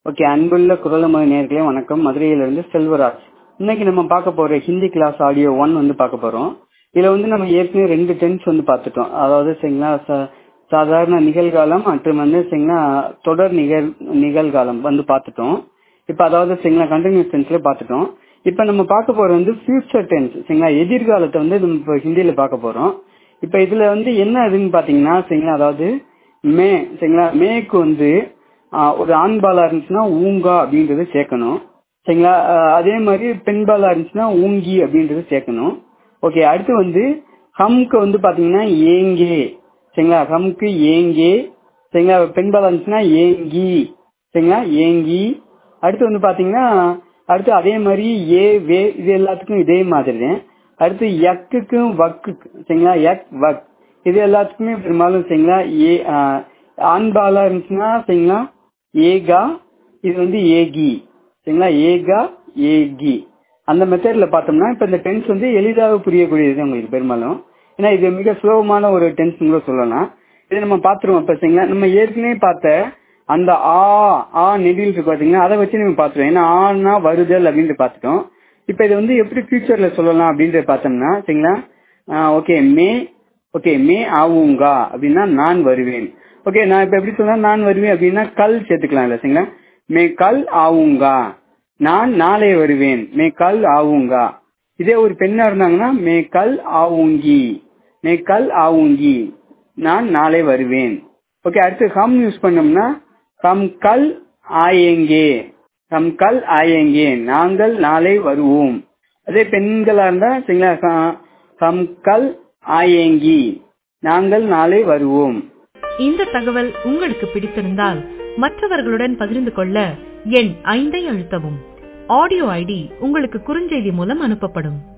okay அன்புள்ள குரலமொழி நேர்களே வணக்கம் மதுரையிலிருந்து செல்வராஜ் இன்னைக்கு நம்ம பார்க்க போற ஹிந்தி கிளாஸ் ஆடியோ ஒன் வந்து பார்க்க போறோம் இதுல வந்து நம்ம ஏற்கனவே ரெண்டு டென்ஸ் வந்து பார்த்துட்டோம் அதாவது சரிங்களா ச- சாதாரண நிகழ்காலம் மற்றும் வந்து சரிங்களா தொடர் நிகழ் நிகழ்காலம் வந்து பார்த்துட்டோம் இப்ப அதாவது சரிங்களா கண்டினியூஸ் டென்ஸ்ல பார்த்துட்டோம் இப்ப நம்ம பார்க்க போறது வந்து ஃபியூச்சர் டென்ஸ் சரிங்களா எதிர்காலத்தை வந்து நம்ம இப்போ ஹிந்தியில பார்க்க போறோம் இப்ப இதுல வந்து என்ன இதுன்னு பாத்தீங்கன்னா சரிங்களா அதாவது மே சரிங்களா மேக்கு வந்து ஆஹ், ஒரு ஆண்பாலா இருந்துச்சுன்னா ஊங்கா அப்படின்றது சேர்க்கணும் சரிங்களா ஆஹ், அதே மாதிரி பெண்பாலா இருந்துச்சுன்னா ஊங்கி அப்படின்றது சேர்க்கணும் ஓகே அடுத்து வந்து ஹம்க்கு வந்து பாத்தீங்கன்னா ஏங்கே சரிங்களா ஹம்க்கு ஏங்கே சரிங்களா பெண்பாலா இருந்துச்சுன்னா ஏங்கி சரிங்களா ஏங்கி அடுத்து வந்து பாத்தீங்கன்னா அடுத்து அதே மாதிரி ஏ வே இது எல்லாத்துக்கும் இதே மாதிரி தான் அடுத்து யக்குக்கும் வக்குக்கு சரிங்களா யக் வக் இது எல்லாத்துக்குமே பெரும்பாலும் சரிங்களா ஏ ஆஹ், ஆண்பாலா இருந்துச்சுன்னா சரிங்களா ஏகா இது வந்து ஏகி சரிங்களா ஏகா ஏகி அந்த மெத்தட்ல பார்த்தோம்னா இப்ப இந்த டென்ஸ் வந்து எளிதாக புரியக்கூடியது உங்களுக்கு பெரும்பாலும் ஏன்னா இது மிக சுலபமான ஒரு டென்ஸ் கூட சொல்லலாம் இது நம்ம பார்த்துருவோம் இப்ப சரிங்களா நம்ம ஏற்கனவே பார்த்த அந்த ஆ ஆ நெடில் இருக்கு பாத்தீங்கன்னா அதை வச்சு நம்ம பார்த்துருவோம் ஏன்னா ஆனா வருதல் அப்படின்ட்டு பார்த்துட்டோம் இப்ப இது வந்து எப்படி ஃபியூச்சர்ல சொல்லலாம் அப்படின்றத பார்த்தோம்னா சரிங்களா ஓகே மே ஓகே மே ஆவுங்கா அப்படின்னா நான் வருவேன் ஓகே நான் இப்ப எப்படி சொன்னா நான் வருவேன் அப்படின்னா கல் சேர்த்துக்கலாம் இல்ல சரிங்களா மே கல் ஆவுங்கா நான் நாளை வருவேன் மே கல் ஆவுங்கா இதே ஒரு பெண்ணா இருந்தாங்கன்னா மே கல் ஆவுங்கி மே கல் ஆவுங்கி நான் நாளை வருவேன் ஓகே அடுத்து ஹம் யூஸ் பண்ணோம்னா ஹம் கல் ஆயேங்கே ஹம் கல் ஆயேங்கே நாங்கள் நாளை வருவோம் அதே பெண்களா இருந்தா சரிங்களா ஹ- ஹம் கல் ஆயேங்கி நாங்கள் நாளை வருவோம் இந்த தகவல் உங்களுக்கு பிடித்திருந்தால் மற்றவர்களுடன் பகிர்ந்து கொள்ள எண் ஐந்தை அழுத்தவும் ஆடியோ ஐடி உங்களுக்கு குறுஞ்செய்தி மூலம் அனுப்பப்படும்